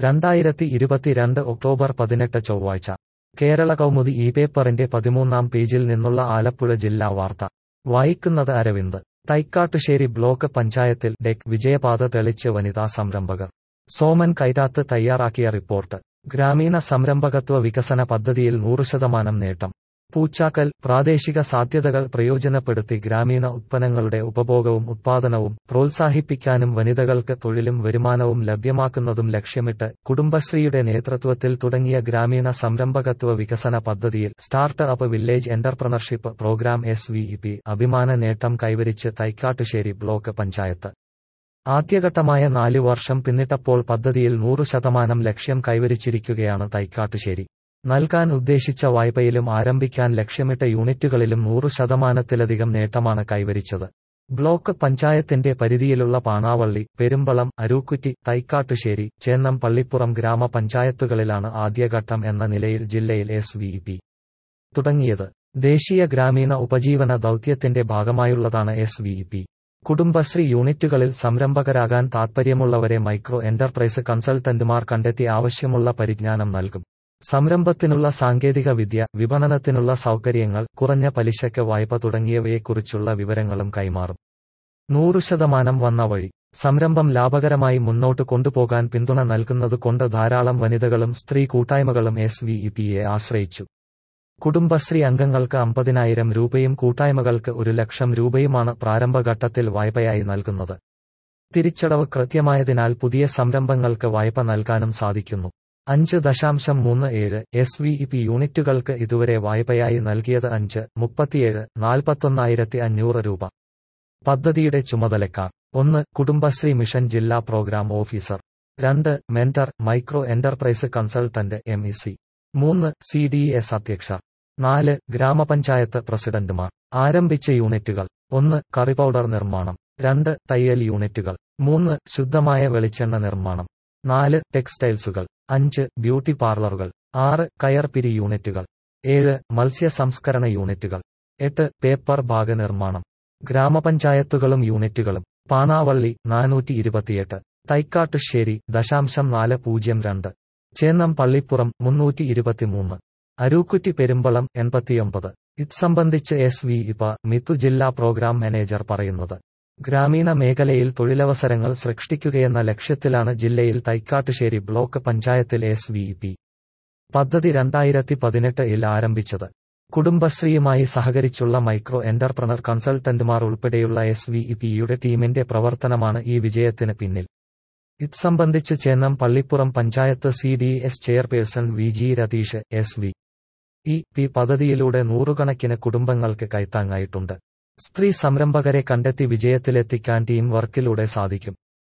രണ്ടായിരത്തി ഇരുപത്തിരണ്ട് ഒക്ടോബർ പതിനെട്ട് ചൊവ്വാഴ്ച കേരള കൗമുദി ഈ പേപ്പറിന്റെ പതിമൂന്നാം പേജിൽ നിന്നുള്ള ആലപ്പുഴ ജില്ലാ വാർത്ത വായിക്കുന്നത് അരവിന്ദ് തൈക്കാട്ടുശ്ശേരി ബ്ലോക്ക് പഞ്ചായത്തിൽ ഡെക് വിജയപാത തെളിച്ച് വനിതാ സംരംഭകർ സോമൻ കൈരാത്ത് തയ്യാറാക്കിയ റിപ്പോർട്ട് ഗ്രാമീണ സംരംഭകത്വ വികസന പദ്ധതിയിൽ നൂറ് ശതമാനം നേട്ടം പൂച്ചാക്കൽ പ്രാദേശിക സാധ്യതകൾ പ്രയോജനപ്പെടുത്തി ഗ്രാമീണ ഉത്പന്നങ്ങളുടെ ഉപഭോഗവും ഉത്പാദനവും പ്രോത്സാഹിപ്പിക്കാനും വനിതകൾക്ക് തൊഴിലും വരുമാനവും ലഭ്യമാക്കുന്നതും ലക്ഷ്യമിട്ട് കുടുംബശ്രീയുടെ നേതൃത്വത്തിൽ തുടങ്ങിയ ഗ്രാമീണ സംരംഭകത്വ വികസന പദ്ധതിയിൽ start up village entrepreneurship programme S V P അഭിമാന നേട്ടം കൈവരിച്ച് തൈക്കാട്ടുശ്ശേരി ബ്ലോക്ക് പഞ്ചായത്ത് ആദ്യഘട്ടമായ നാലു വർഷം പിന്നിട്ടപ്പോൾ പദ്ധതിയിൽ നൂറ് ശതമാനം ലക്ഷ്യം കൈവരിച്ചിരിക്കുകയാണ് തൈക്കാട്ടുശ്ശേരി നൽകാൻ ഉദ്ദേശിച്ച വായ്പയിലും ആരംഭിക്കാൻ ലക്ഷ്യമിട്ട യൂണിറ്റുകളിലും നൂറ് ശതമാനത്തിലധികം നേട്ടമാണ് കൈവരിച്ചത് ബ്ലോക്ക് പഞ്ചായത്തിന്റെ പരിധിയിലുള്ള പാണാവള്ളി പെരുമ്പളം അരൂക്കുറ്റി തൈക്കാട്ടുശ്ശേരി ചേന്നം പള്ളിപ്പുറം ഗ്രാമപഞ്ചായത്തുകളിലാണ് ആദ്യഘട്ടം എന്ന നിലയിൽ ജില്ലയിൽ എസ് വി പി തുടങ്ങിയത് ദേശീയ ഗ്രാമീണ ഉപജീവന ദൗത്യത്തിന്റെ ഭാഗമായുള്ളതാണ് എസ് വി പി കുടുംബശ്രീ യൂണിറ്റുകളിൽ സംരംഭകരാകാൻ താൽപ്പര്യമുള്ളവരെ മൈക്രോ എന്റർപ്രൈസ് കൺസൾട്ടന്റുമാർ കണ്ടെത്തി ആവശ്യമുള്ള പരിജ്ഞാനം നൽകും സംരംഭത്തിനുള്ള സാങ്കേതിക വിദ്യ വിപണനത്തിനുള്ള സൗകര്യങ്ങൾ കുറഞ്ഞ പലിശയ്ക്ക് വായ്പ തുടങ്ങിയവയെക്കുറിച്ചുള്ള വിവരങ്ങളും കൈമാറും നൂറ് ശതമാനം വന്ന വഴി സംരംഭം ലാഭകരമായി മുന്നോട്ട് കൊണ്ടുപോകാൻ പിന്തുണ നൽകുന്നതുകൊണ്ട് ധാരാളം വനിതകളും സ്ത്രീ കൂട്ടായ്മകളും എസ് വി ഇപിയെ ആശ്രയിച്ചു കുടുംബശ്രീ അംഗങ്ങൾക്ക് അമ്പതിനായിരം രൂപയും കൂട്ടായ്മകൾക്ക് ഒരു ലക്ഷം രൂപയുമാണ് പ്രാരംഭഘട്ടത്തിൽ വായ്പയായി നൽകുന്നത് തിരിച്ചടവ് കൃത്യമായതിനാൽ പുതിയ സംരംഭങ്ങൾക്ക് വായ്പ നൽകാനും സാധിക്കുന്നു അഞ്ച് ദശാംശം മൂന്ന് ഏഴ് എസ് വി ഇ പി യൂണിറ്റുകൾക്ക് ഇതുവരെ വായ്പയായി നൽകിയത് അഞ്ച് മുപ്പത്തിയേഴ് നാൽപ്പത്തൊന്നായിരത്തി അഞ്ഞൂറ് രൂപ പദ്ധതിയുടെ ചുമതലക്കാർ ഒന്ന് കുടുംബശ്രീ മിഷൻ ജില്ലാ പ്രോഗ്രാം ഓഫീസർ രണ്ട് mentor micro enterprise consultant M E C മൂന്ന് സി ഡി എസ് അധ്യക്ഷർ നാല് ഗ്രാമപഞ്ചായത്ത് പ്രസിഡന്റുമാർ ആരംഭിച്ച യൂണിറ്റുകൾ ഒന്ന് കറി പൗഡർ നിർമ്മാണം രണ്ട് തയ്യൽ യൂണിറ്റുകൾ മൂന്ന് ശുദ്ധമായ വെളിച്ചെണ്ണ നിർമ്മാണം നാല് ടെക്സ്റ്റൈൽസുകൾ അഞ്ച് ബ്യൂട്ടി പാർലറുകൾ ആറ് കയർപിരി യൂണിറ്റുകൾ ഏഴ് മത്സ്യ സംസ്കരണ യൂണിറ്റുകൾ എട്ട് പേപ്പർ ബാഗ് നിർമ്മാണം ഗ്രാമപഞ്ചായത്തുകളും യൂണിറ്റുകളും പാണാവള്ളി നാനൂറ്റി ഇരുപത്തിയെട്ട് തൈക്കാട്ടുശ്ശേരി ദശാംശം നാല് പൂജ്യം രണ്ട് ചേന്നം പള്ളിപ്പുറം മുന്നൂറ്റി ഇരുപത്തിമൂന്ന് അരൂക്കുറ്റി പെരുമ്പളം എൺപത്തിയൊമ്പത് ഇത് സംബന്ധിച്ച് എസ് വി ഇപ മിത്തു ജില്ലാ പ്രോഗ്രാം മാനേജർ പറയുന്നത് ഗ്രാമീണ മേഖലയിൽ തൊഴിലവസരങ്ങൾ സൃഷ്ടിക്കുകയെന്ന ലക്ഷ്യത്തിലാണ് ജില്ലയിൽ തൈക്കാട്ടുശ്ശേരി ബ്ലോക്ക് പഞ്ചായത്തിൽ എസ് വി പി പദ്ധതി രണ്ടായിരത്തി പതിനെട്ടിൽ ആരംഭിച്ചത് കുടുംബശ്രീയുമായി സഹകരിച്ചുള്ള മൈക്രോ എന്റർപ്രണർ കൺസൾട്ടന്റുമാർ ഉൾപ്പെടെയുള്ള എസ് വി പിയുടെ ടീമിന്റെ പ്രവർത്തനമാണ് ഈ വിജയത്തിന് പിന്നിൽ ഇത് സംബന്ധിച്ച് Chennam Pallippuram panchayat C D S chairperson V G Ratheesh S V E P പദ്ധതിയിലൂടെ നൂറുകണക്കിന് കുടുംബങ്ങൾക്ക് കൈത്താങ്ങായിട്ടുണ്ട് സ്ത്രീ സംരംഭകരെ കണ്ടെത്തി വിജയത്തിലെത്തിക്കാൻ ടീം വർക്കിലൂടെ സാധിക്കും